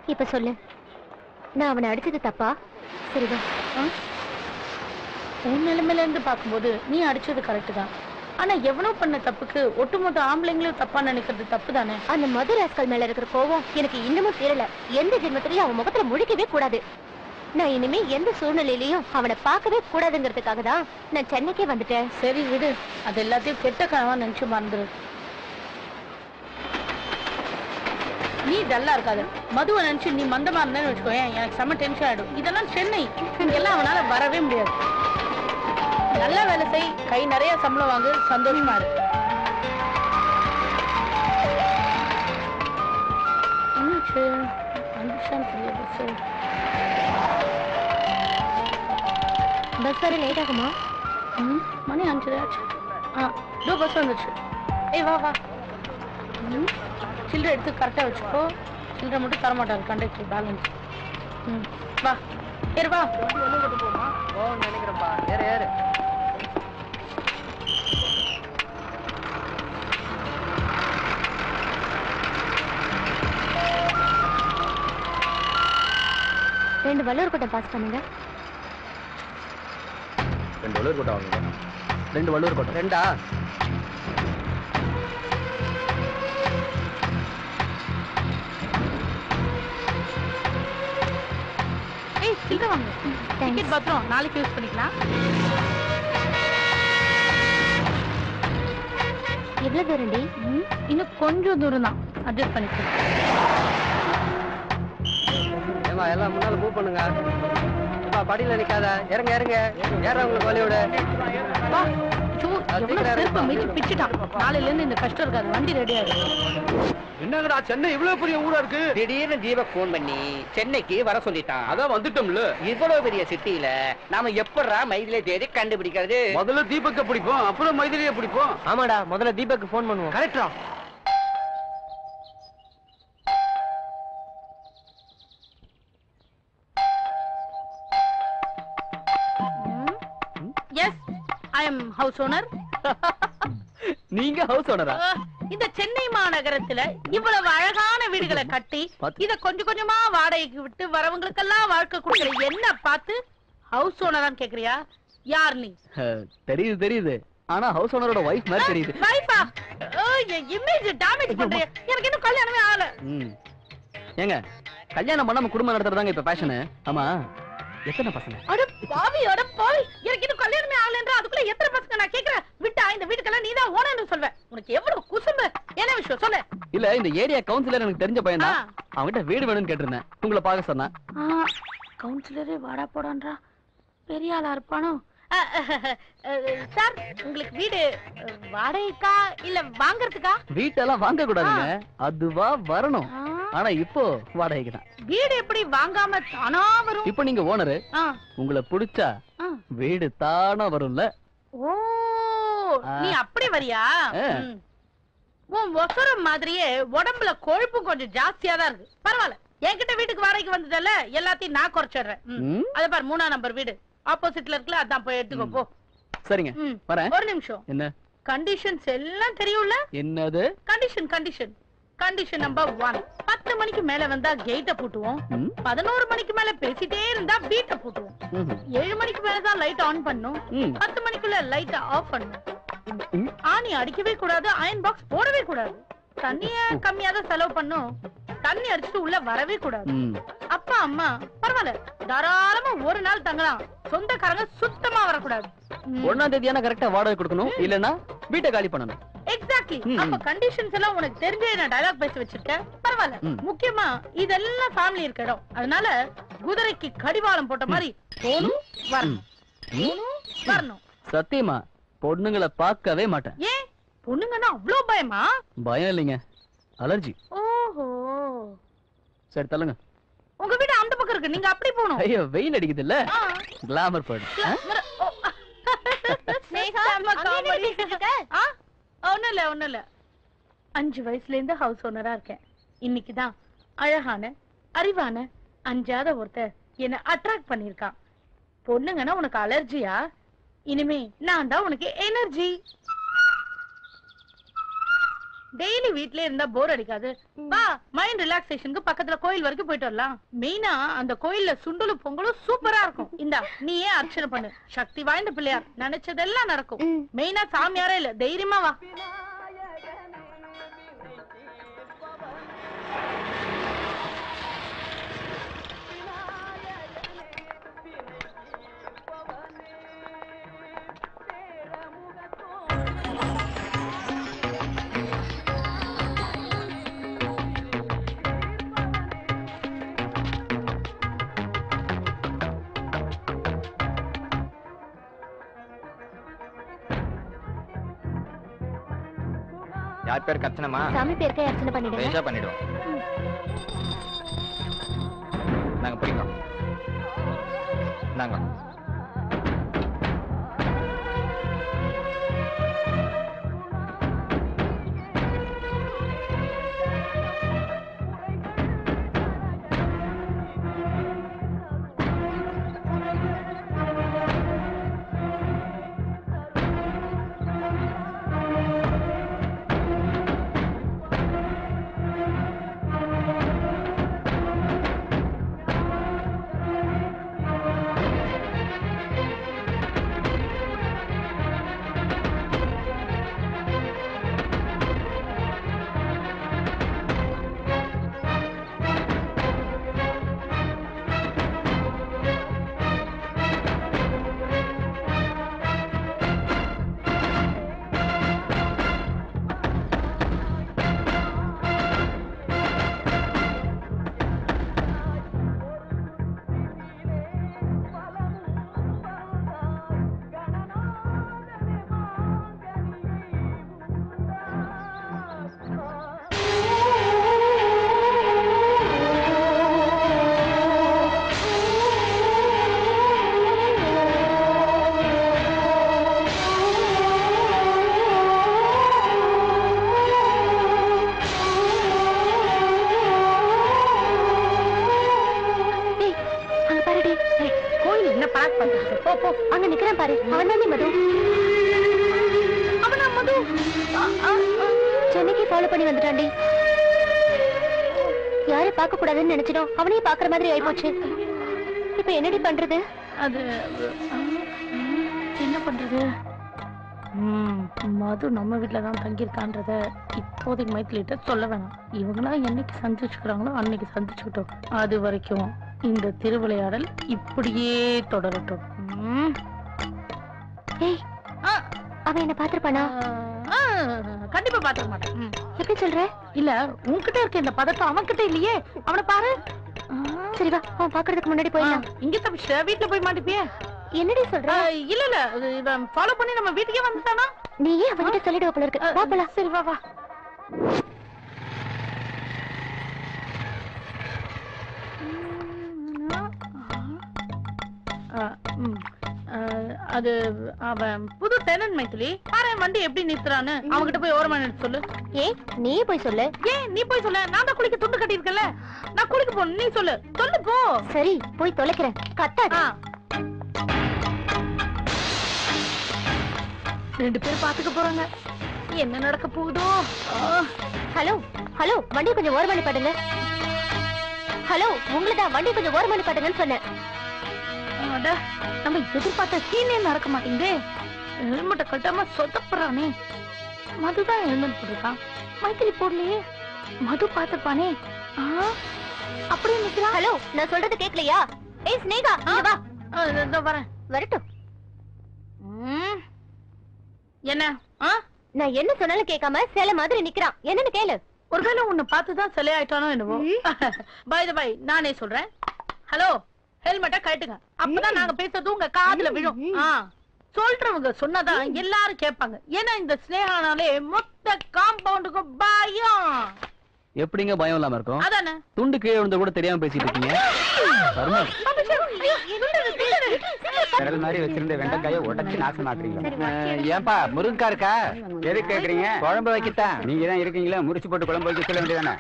இப்ப சொல்லு நான் அவனை அடிச்சது தப்பா சரிதான் உன் நிலைமையில இருந்து பார்க்கும்போது நீ அடிச்சது கரெக்ட் தான் ஆனா எவனோ பண்ண தப்புக்கு ஒட்டுமொத்த ஆம்பளைங்களும் தப்பா நினைக்கிறது தப்பு தானே அந்த மது ராஸ்கல் மேல இருக்கிற கோவம் எனக்கு இன்னமும் தீரல எந்த ஜென்மத்திலயும் அவன் முகத்துல முழிக்கவே கூடாது நான் இனிமே எந்த சூழ்நிலையிலயும் அவனை பார்க்கவே கூடாதுங்கிறதுக்காக தான் நான் சென்னைக்கே வந்துட்டேன் சரி விடு அது எல்லாத்தையும் கெட்ட கனவா நினைச்சு மறந்துரு நீ டல்லா இருக்காது மதுவை நினைச்சு நீ மந்தமா இருந்தேன்னு வச்சுக்கோயேன் எனக்கு செம்ம டென்ஷன் ஆயிடும் இதெல்லாம் சென்னை எல்லாம் அவனால வரவே முடியாது நல்ல வேலை செய் கை நிறைய சம்பளம் வாங்கு சந்தோஷமா இரு என்னாச்சு வந்துச்சான்னு தெரியல பஸ் பஸ் வர லேட் ஆகுமா ம், மணி அஞ்சு ஆச்சு ஆ இதோ பஸ் வந்துச்சு ஏய் வா வா ம் சில்லறை எடுத்து கரெக்டாக வச்சுக்கோ சில்லறை மட்டும் தர மாட்டாரு கண்டக்டர் பேலன்ஸ் ம் வா ஏறு வா போகணும்னு நினைக்கிறேன்ப்பா ஏறு ஏறு ரெண்டு வல்லூர் கூட்டம் பாஸ் பண்ணுங்க ரெண்டு வள்ளூர் கோட்டை வாங்குங்க ரெண்டு வள்ளூர் கோட்டை ரெண்டா ஏய் சில்லறை வாங்க டிக்கெட் பத்திரம் நாளைக்கு யூஸ் பண்ணிக்கலாம் எவ்வளவு தூரம் டி ம், இன்னும் கொஞ்சம் தூரம் தான் அட்ஜஸ்ட் பண்ணிக்கோ ஏமா எல்லாம் முன்னால மூவ் பண்ணுங்க ஏப்பா படியில நிக்காத இறங்க இறங்க ஏறவங்களுக்கு வழி விடு வா சூ அது எவ்வளவு சீக்கிரம் செருப்பை இறங்குப்பா. மிதிச்சு பிச்சுட்டான் நாளையில இருந்து இந்த கஷ்டம் இருக்காது வண்டி ரெடி ஆயிடும் என்னங்கடா சென்னை இவ்வளவு பெரிய ஊரா இருக்கு திடீர்னு தீபக் போன் பண்ணி சென்னைக்கு வர சொல்லிட்டான் அதான் வந்துட்டோம்ல இவ்வளவு பெரிய சிட்டியில நாம எப்படா மைதிலே தேடி கண்டுபிடிக்கிறது முதல்ல தீபக்க பிடிப்போம் அப்புறம் மைதிலியை பிடிப்போம் ஆமாடா முதல்ல தீபக்கு ஃபோன் பண்ணுவோம் கரெக்டா yes I am house owner நீங்க ஹவுஸ் ஓனரா இந்த சென்னை மாநகரத்துல இவ்வளவு அழகான வீடுகளை கட்டி பாத்து- இத கொஞ்சம் கொஞ்சமா வாடகைக்கு விட்டு வரவங்களுக்கெல்லாம் வாழ்க்கை கொடுக்குற என்ன பார்த்து ஹவுஸ் ஓனரான்னு கேக்குறியா யார் நீ தெரியுது தெரியுது ஆனா ஹவுஸ் ஓனரோட வைஃப் மாதிரி தெரியுது வைஃபா இமேஜ் டேமேஜ் பண்றிய எனக்கு இன்னும் கல்யாணமே ஆகல ம். ஏங்க கல்யாணம் பண்ணாம குடும்பம் நடத்துறதாங்க இப்ப பேஷனு ஆமா எத்தனை பசங்க அட பாவி அட பாவி எனக்கு இன்னும் கல்யாணமே ஆகலன்ற அதுக்குள்ள எத்தனை பசங்க நான் கேக்குறேன் விட்டா இந்த வீட்டுக்கெல்லாம் நீதான் ஓனர்னு சொல்வேன் உனக்கு எவ்வளவு குசும்பு என்ன விஷயம் சொல்லு இல்ல இந்த ஏரியா கவுன்சிலர் எனக்கு தெரிஞ்ச பையன் தான் ஆ. அவன்கிட்ட வீடு வேணும்னு கேட்டிருந்தேன் உங்களை பார்க்க சொன்னேன் கவுன்சிலரே வாடா போடான்றா பெரிய ஆளா இருப்பானோ அஹ், அஹ், அஹ், சார் உங்களுக்கு வீடு அஹ், வாடகைக்கா இல்ல வாங்குறதுக்கா வீட்டெல்லாம் வாங்க கூடாதுங்க அதுவா வரணும் ஆ, ஆனா இப்போ வாடகைக்கு தான் வீடு எப்படி வாங்காம தானா வரும் இப்போ நீங்க ஓனரு ஆ, உங்களை பிடிச்சா ஆ. வீடு தானா வரும்ல ஓ ஆ. நீ அப்படி வரியா ஆ. ம். உன் ஒசரம் மாதிரியே உடம்புல கொழுப்பு கொஞ்சம் ஜாஸ்தியா தான் இருக்கு பரவாயில்ல என்கிட்ட வீட்டுக்கு வாடகைக்கு வந்ததால எல்லாத்தையும் நான் குறைச்சிடுறேன் ம். ம், அத பாரு மூணா நம்பர் வீடு ஆப்போசிட்ல இருக்குல்ல அதான் போய் எடுத்துக்கோ போ சரிங்க ம். வரேன் ஒரு நிமிஷம் என்ன கண்டிஷன்ஸ் எல்லாம் தெரியும்ல என்னது condition condition condition number one பத்து மணிக்கு மேல வந்தா கேட்ட பூட்டுவோம் ம், பதினோரு மணிக்கு மேல பேசிட்டே இருந்தா வீட்டை பூட்டுவோம் ம்ஹும். ஏழு மணிக்கு மேலதான் லைட் ஆன் பண்ணும் ம், பத்து மணிக்குள்ள லைட் ஆஃப் பண்ணும் ம். ஆணி அடிக்கவே கூடாது அயன் பாக்ஸ் போடவே கூடாது தண்ணிய கம்மியா தான் செலவு பண்ணும் தண்ணி அடிச்சுட்டு உள்ள வரவே கூடாது ம். அப்பா அம்மா பரவாயில்ல தாராளமா ஒரு நாள் தங்கலாம் சொந்தக்காரங்க சுத்தமா வரக்கூடாது ஒண்ணாம் தேதியான கரெக்டா வாடகை கொடுக்கணும் இல்லன்னா வீட்டை காலி பண்ணணும் எக்ஸாக்ட்லி ம், அப்ப ம். கண்டிஷன்ஸ் எல்லாம் உனக்கு தெரிஞ்சே நான் டயலாக் பேசி வச்சிருக்கேன் பரவாயில்ல ம். முக்கியமா இதெல்லாம் ஃபேமிலி இருக்க இடம் அதனால குதிரைக்கு கடிவாளம் போட்ட மாதிரி போகணும் வரணும் போகணும் வரணும் சத்தியமா பொண்ணுங்களை பார்க்கவே மாட்டேன் ஏன் பொண்ணுங்கன்னா அவ்வளோ பயமா பயம் இல்லைங்க அலர்ஜி ஓஹோ சரி தள்ளுங்க உங்க வீடு அந்த பக்கம் இருக்கு நீங்க அப்படி போகணும் ஐயோ வெயில் அடிக்குது இல்ல ஆ. கிளாமர் பேர்டு மர- ஓ. செம்ம comedy. ஆ? ஒண்ணும் இல்ல ஒண்ணும் இல்ல அஞ்சு வயசுல இருந்து ஹவுஸ் ஓனரா இருக்கேன் இன்னைக்குதான் அழகான அறிவான அஞ்சாத ஒருத்தர் என்ன அட்ராக்ட் பண்ணிருக்கான் பொண்ணுங்கன்னா உனக்கு அலர்ஜியா இனிமே நான் தான் உனக்கு எனர்ஜி டெய்லி வீட்லயே இருந்தா போர் அடிக்காது வா மைண்ட் ரிலாக்ஸேஷனுக்கு பக்கத்துல கோயில் வரைக்கும் போயிட்டு வரலாம் மெயினா அந்த கோயில்ல சுண்டலும் பொங்கலும் சூப்பரா இருக்கும் இந்தா நீயே அர்ச்சனை பண்ணு சக்தி வாய்ந்த பிள்ளையார் நினைச்சதெல்லாம் நடக்கும் ம். மெயினா சாமியாரே இல்ல தைரியமா வா யார் பேர் கச்சனமா சாமி பேருக்கே அர்ச்சனை பண்ணிடுங்க பேஷா பண்ணிடுவோம் நாங்க பிடிக்கிறோம் நாங்க டேய் அங்க பாருடி ஏய், கோயில் என்ன பேக் பண்றது போ போ அங்க நிக்கிறான் பாரு அவன் தானே மது அவனா மது ஆ, ஆ, ஆ. சென்னைக்கு ஃபாலோ பண்ணி வந்துட்டான்டி யாரை பார்க்க கூடாதுன்னு நினைச்சிடும் அவனையும் பாக்குற மாதிரி ஆயிப்போச்சு இப்ப என்னடி பண்றது அது ஆ, ம், என்ன பண்றது ம், மது நம்ம வீட்ல தான் தங்கியிருக்கான்றத இப்போதைக்கு மைத்திலிட்ட சொல்ல வேணாம் இவங்களா என்னைக்கு சந்திச்சுக்கிறாங்களோ அன்னைக்கு சந்திச்சுக்கிட்டோம் அது வரைக்கும் இந்த திருவிளையாடல் இப்படியே தொடரட்டும் ம். ஏய் ஆ, அவன் என்ன பாத்திருப்பானா ஆ, கண்டிப்பா பாத்துக்க மாட்டேன் ம். எப்படி சொல்ற இல்ல உன்கிட்ட இருக்க இந்த பதட்டம் அவன்கிட்ட இல்லையே அவனை பாரு ஆ, சரி வா அவன் பாக்குறதுக்கு முன்னாடி ஆ, போயிடலாம் இங்க தப்பிச்ச வீட்ல போய் மாட்டிப்பியே என்னடி சொல்ற ஆ, இல்ல இல்ல இது இவன் ஃபாலோ பண்ணி நம்ம வீட்டுக்கே வந்துட்டானா நீயே அவன்கிட்ட சொல்லிடுவ போல இருக்கு வா போலாம் சரி வா வா ஆ, ம். ஆ, அது அவன் புது டெனன் மைத்திலி பாரு வண்டி எப்படி நிறுத்துறான்னு அவன்கிட்ட போய் ஓரமா நிறுத்த சொல்லு ஏய் நீயே போய் சொல்லு ஏன் நீ போய் சொல்ல நான் தான் குளிக்க துண்டு கட்டியிருக்கல நான் குளிக்க போகணும் நீ சொல்லு சொல்லு போ சரி போய் தொலைக்கிறேன் கத்தாத ஆ. ரெண்டு பேர் பாத்துக்க போறாங்க என்ன நடக்க போகுதோ ஆ. ஹலோ ஹலோ வண்டி கொஞ்சம் ஓரம் பண்ணி பாடுங்க ஹலோ உங்களதான் வண்டி கொஞ்சம் ஓரம் பண்ணி பாடுங்கன்னு சொன்னேன் அட, நம்ம எதிர்பார்த்த சீனே நடக்க மாட்டேங்குதே ஹெல்மெட்டை கட்டாம சொதப்புறானே மதுதான் ஹெல்மெட் போட்டிருக்கான் மைத்திரி போடலையே மது பார்த்துப்பானே ஆ, அப்படியே நிக்கிறான் ஹலோ நான் சொல்றது கேக்கலையா ஏய் ஸ்னேகா இங்க வா ஆ, இதோ, இதோ வரேன் வரட்டும் ம். என்ன ஆ நான் என்ன சொன்னாலும் கேட்காம சில மாதிரி நிக்கிறான் என்னன்னு கேளு ஒருவேளை உன்னை பார்த்துதான் சிலை ஆயிட்டானோ என்னவோ பை த பை நானே சொல்றேன் ஹலோ ஹெல்மெட்டை கட்டுங்க அப்பதான் நாங்க பேசுறது உங்க காதுல விழும் ஆ சொல்றவங்க சொன்னதான் எல்லாரும் கேட்பாங்க ஏன்னா இந்த ஸ்னேகானாலே மொத்த காம்பவுண்டுக்கும் பயம் எப்படிங்க பயம் இல்லாம இருக்கும் அதானே துண்டு கீழே விழுந்த கூட தெரியாம பேசிட்டு இருக்கீங்க கருமம். விரல் மாதிரி வச்சிருந்த வெண்டைக்காயை உடைச்சு நாசமாக்குறீங்க சரி, ஏன்பா முருங்கா இருக்கா எதுக்கு கேக்குறீங்க குழம்பு வைக்கத்தான் நீங்க தான் இருக்கீங்களா முறிச்சு போட்டு குழம்பு வைக்க சொல்ல வேண்டியதானே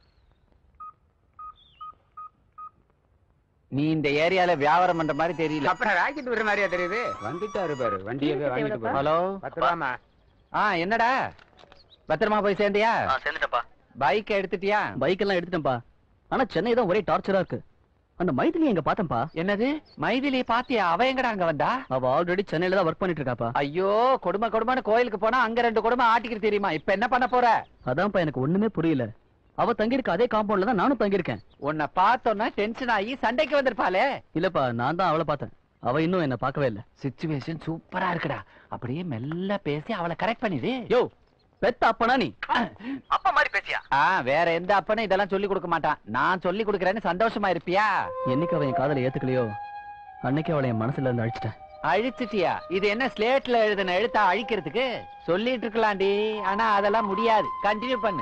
நீ இந்த ஏரியால வியாபாரம் பண்ற மாதிரி தெரியல அப்புறம் ராக்கெட் விடுற மாதிரியா தெரியுது வந்துட்டாரு பாரு வண்டியவே வாங்கிட்டு போறோம் ஹலோ பத்து ரூபாமா ஆ என்னடா பத்திரமா போய் சேர்ந்தியா சேர்ந்துட்டப்பா பைக் எடுத்துட்டியா பைக் எல்லாம் எடுத்துட்டேன்ப்பா ஆனா சென்னை தான் ஒரே டார்ச்சரா இருக்கு அந்த மைதிலி எங்க பார்த்தேன்ப்பா என்னது மைதிலி பாத்தியா அவ எங்கடா அங்க வந்தா அவ ஆல்ரெடி சென்னையில தான் ஒர்க் பண்ணிட்டு இருக்காப்பா ஐயோ கொடுமை கொடுமைன்னு கோயிலுக்கு போனா அங்க ரெண்டு கொடுமை ஆட்டிக்கிட்டு தெரியுமா இப்ப என்ன பண்ண போற அதான்ப்பா எனக்கு ஒண்ணுமே புரியல அவ தங்கியிருக்க அதே காம்பவுண்ட்ல தான் நானும் தங்கியிருக்கேன் உன்னை பார்த்தோன்னா டென்ஷன் ஆகி சண்டைக்கு வந்திருப்பாளே இல்லப்பா நான் தான் அவளை பார்த்தேன் அவ இன்னும் என்ன பார்க்கவே இல்ல சிச்சுவேஷன் சூப்பரா இருக்குடா அப்படியே மெல்ல பேசி அவளை கரெக்ட் பண்ணிடு யோ பெத்த அப்பனா நீ அப்பா மாதிரி பேசியா ஆ வேற எந்த அப்பனும் இதெல்லாம் சொல்லி கொடுக்க மாட்டான் நான் சொல்லி கொடுக்கறேன்னு சந்தோஷமா இருப்பியா என்னைக்கு அவன் என் காதலை ஏத்துக்கலையோ அன்னைக்கு அவளை என் மனசுல இருந்து அழிச்சிட்டேன் அழிச்சிட்டியா இது என்ன ஸ்லேட்ல எழுதின எழுத்தா அழிக்கிறதுக்கு சொல்லிட்டு இருக்கலாம்டி ஆனா அதெல்லாம் முடியாது கண்டினியூ பண்ணு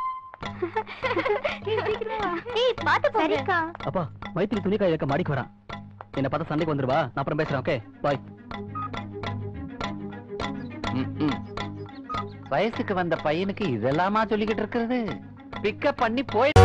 ஏய் பாத்து போங்க அப்பா மைத்திரி துணிக்காய் இறக்க மாடிக்கு வரான் என்ன பார்த்தா சண்டைக்கு வந்துருவா நான் அப்புறம் பேசுறேன் ஓகே பாய் ம், ம். வயசுக்கு வந்த பையனுக்கு இதெல்லாமா சொல்லிக்கிட்டு இருக்கிறது பிக்கப் பண்ணி போய்